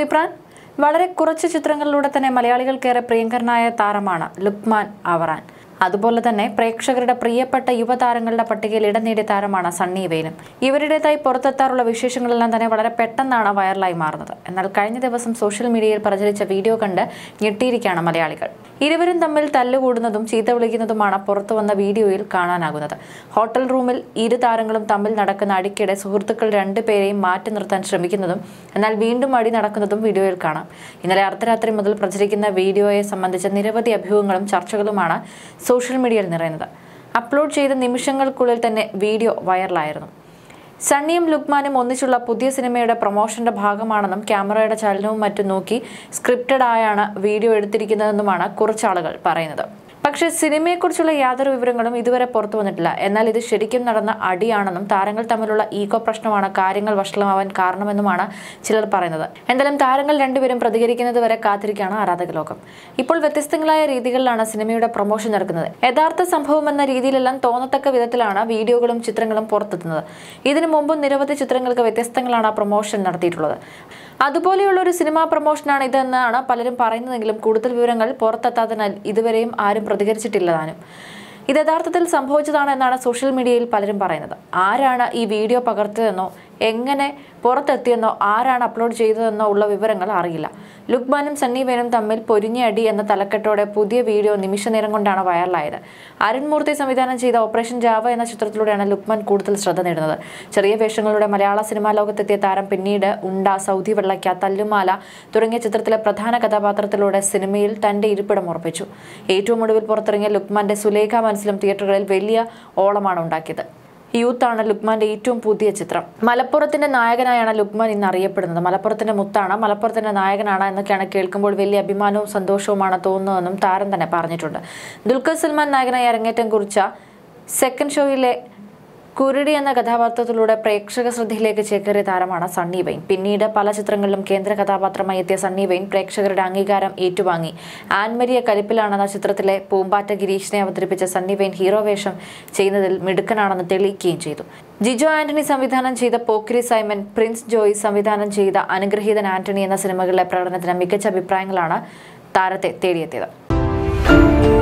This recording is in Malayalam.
വിപ്രാൻ വളരെ കുറച്ച് ചിത്രങ്ങളിലൂടെ തന്നെ മലയാളികൾക്കേറെ പ്രിയങ്കരനായ താരമാണ് ലുക്മാൻ അവറാൻ അതുപോലെ തന്നെ പ്രേക്ഷകരുടെ പ്രിയപ്പെട്ട യുവതാരങ്ങളുടെ പട്ടികയിൽ ഇടം നേടിയ താരമാണ് സണ്ണി വെയിനും ഇവരുടേതായി പുറത്തെത്താറുള്ള വിശേഷങ്ങളെല്ലാം തന്നെ വളരെ പെട്ടെന്നാണ് വൈറലായി മാറുന്നത് എന്നാൽ കഴിഞ്ഞ ദിവസം സോഷ്യൽ മീഡിയയിൽ പ്രചരിച്ച വീഡിയോ കണ്ട് ഞെട്ടിയിരിക്കുകയാണ് മലയാളികൾ ഇരുവരും തമ്മിൽ തല്ലുകൂടുന്നതും ചീത്ത വിളിക്കുന്നതുമാണ് പുറത്തു വന്ന വീഡിയോയിൽ കാണാനാകുന്നത് ഹോട്ടൽ റൂമിൽ ഇരു താരങ്ങളും തമ്മിൽ നടക്കുന്ന അടിക്കിടെ സുഹൃത്തുക്കൾ രണ്ടുപേരെയും മാറ്റി നിർത്താൻ ശ്രമിക്കുന്നതും എന്നാൽ വീണ്ടും അടി നടക്കുന്നതും വീഡിയോയിൽ കാണാം ഇന്നലെ അർദ്ധരാത്രി മുതൽ പ്രചരിക്കുന്ന വീഡിയോയെ സംബന്ധിച്ച നിരവധി അഭ്യൂഹങ്ങളും ചർച്ചകളുമാണ് സോഷ്യൽ മീഡിയയിൽ നിറയുന്നത് അപ്ലോഡ് ചെയ്ത നിമിഷങ്ങൾക്കുള്ളിൽ തന്നെ വീഡിയോ വൈറലായിരുന്നു സണ്ണിയും ലുക്മാനും ഒന്നിച്ചുള്ള പുതിയ സിനിമയുടെ പ്രൊമോഷന്റെ ഭാഗമാണെന്നും ക്യാമറയുടെ ചലനവും മറ്റും നോക്കി സ്ക്രിപ്റ്റഡ് ആയാണ് വീഡിയോ എടുത്തിരിക്കുന്നതെന്നുമാണ് കുറച്ചാളുകൾ പറയുന്നത് പക്ഷേ സിനിമയെക്കുറിച്ചുള്ള യാതൊരു വിവരങ്ങളും ഇതുവരെ പുറത്തു വന്നിട്ടില്ല എന്നാൽ ഇത് ശരിക്കും നടന്ന അടിയാണെന്നും താരങ്ങൾ തമ്മിലുള്ള ഈഗോ പ്രശ്നമാണ് കാര്യങ്ങൾ വഷളമാവാൻ കാരണമെന്നുമാണ് ചിലർ പറയുന്നത് എന്തായാലും താരങ്ങൾ രണ്ടുപേരും പ്രതികരിക്കുന്നത് വരെ കാത്തിരിക്കുകയാണ് ആരാധക ലോകം ഇപ്പോൾ വ്യത്യസ്തങ്ങളായ രീതികളിലാണ് സിനിമയുടെ പ്രൊമോഷൻ നടക്കുന്നത് യഥാർത്ഥ സംഭവം എന്ന രീതിയിലെല്ലാം തോന്നത്തക്ക വിധത്തിലാണ് വീഡിയോകളും ചിത്രങ്ങളും പുറത്തെത്തുന്നത് ഇതിനു മുമ്പും നിരവധി ചിത്രങ്ങൾക്ക് വ്യത്യസ്തങ്ങളാണ് പ്രൊമോഷൻ നടത്തിയിട്ടുള്ളത് അതുപോലെയുള്ള ഒരു സിനിമാ പ്രൊമോഷനാണ് ഇതെന്നാണ് പലരും പറയുന്നതെങ്കിലും കൂടുതൽ വിവരങ്ങൾ പുറത്തെത്താത്തതിനാൽ ഇതുവരെയും ആരും പ്രതികരിച്ചിട്ടില്ല താനും ഇത് യഥാർത്ഥത്തിൽ സംഭവിച്ചതാണ് എന്നാണ് സോഷ്യൽ മീഡിയയിൽ പലരും പറയുന്നത് ആരാണ് ഈ വീഡിയോ പകർത്തിയതെന്നോ എങ്ങനെ പുറത്തെത്തിയെന്നോ ആരാണ് അപ്ലോഡ് ചെയ്തതെന്നോ ഉള്ള വിവരങ്ങൾ അറിയില്ല ലുക്മാനും സണ്ണി വേനും തമ്മിൽ പൊരിഞ്ഞ അടി എന്ന തലക്കെട്ടോടെ പുതിയ വീഡിയോ നിമിഷ നേരം കൊണ്ടാണ് വൈറലായത് അരുൺമൂർത്തി സംവിധാനം ചെയ്ത ഓപ്പറേഷൻ ജാവ എന്ന ചിത്രത്തിലൂടെയാണ് ലുക്മാൻ കൂടുതൽ ശ്രദ്ധ നേടുന്നത് ചെറിയ വേഷങ്ങളുടെ മലയാള സിനിമാ ലോകത്തെത്തിയ താരം പിന്നീട് ഉണ്ട സൗദി വെള്ളയ്ക്ക തല്ലുമാല തുടങ്ങിയ ചിത്രത്തിലെ പ്രധാന കഥാപാത്രത്തിലൂടെ സിനിമയിൽ തന്റെ ഇരിപ്പിടം ഉറപ്പിച്ചു ഏറ്റവും ഒടുവിൽ പുറത്തിറങ്ങിയ ലുക്മാന്റെ സുലേഖ മനസ്സിലും തിയേറ്ററുകളിൽ വലിയ ഓളമാണ് ഉണ്ടാക്കിയത് യൂത്താണ് ലുക്മാന്റെ ഏറ്റവും പുതിയ ചിത്രം മലപ്പുറത്തിന്റെ നായകനായാണ് ലുക്മാൻ ഇന്ന് അറിയപ്പെടുന്നത് മലപ്പുറത്തിന്റെ മുത്താണ് മലപ്പുറത്തിന്റെ നായകനാണ് എന്നൊക്കെയാണ് കേൾക്കുമ്പോൾ വലിയ അഭിമാനവും സന്തോഷവുമാണ് തോന്നുന്നതെന്നും താരം തന്നെ പറഞ്ഞിട്ടുണ്ട് ദുൽഖർ സൽമാൻ നായകനായി അരങ്ങേറ്റം കുറിച്ച സെക്കൻഡ് ഷോയിലെ കുരുടി എന്ന കഥാപാത്രത്തിലൂടെ പ്രേക്ഷക ശ്രദ്ധയിലേക്ക് ചേക്കേറിയ താരമാണ് സണ്ണി വെയിൻ പിന്നീട് പല ചിത്രങ്ങളിലും കേന്ദ്ര കഥാപാത്രമായി എത്തിയ സണ്ണി വെയിൻ പ്രേക്ഷകരുടെ അംഗീകാരം ഏറ്റുവാങ്ങി ആൻമരിയ കലിപ്പിലാണെന്ന ചിത്രത്തിലെ പൂമ്പാറ്റ ഗിരീഷിനെ അവതരിപ്പിച്ച സണ്ണി വെയിൻ ഹീറോ വേഷം ചെയ്യുന്നതിൽ മിടുക്കനാണെന്ന് തെളിയിക്കുകയും ചെയ്തു ജിജോ ആന്റണി സംവിധാനം ചെയ്ത പോക്രി സൈമൻ പ്രിൻസ് ജോയ് സംവിധാനം ചെയ്ത അനുഗ്രഹീതൻ ആന്റണി എന്ന സിനിമകളിലെ പ്രകടനത്തിന് മികച്ച അഭിപ്രായങ്ങളാണ് താരത്തെ തേടിയെത്തിയത്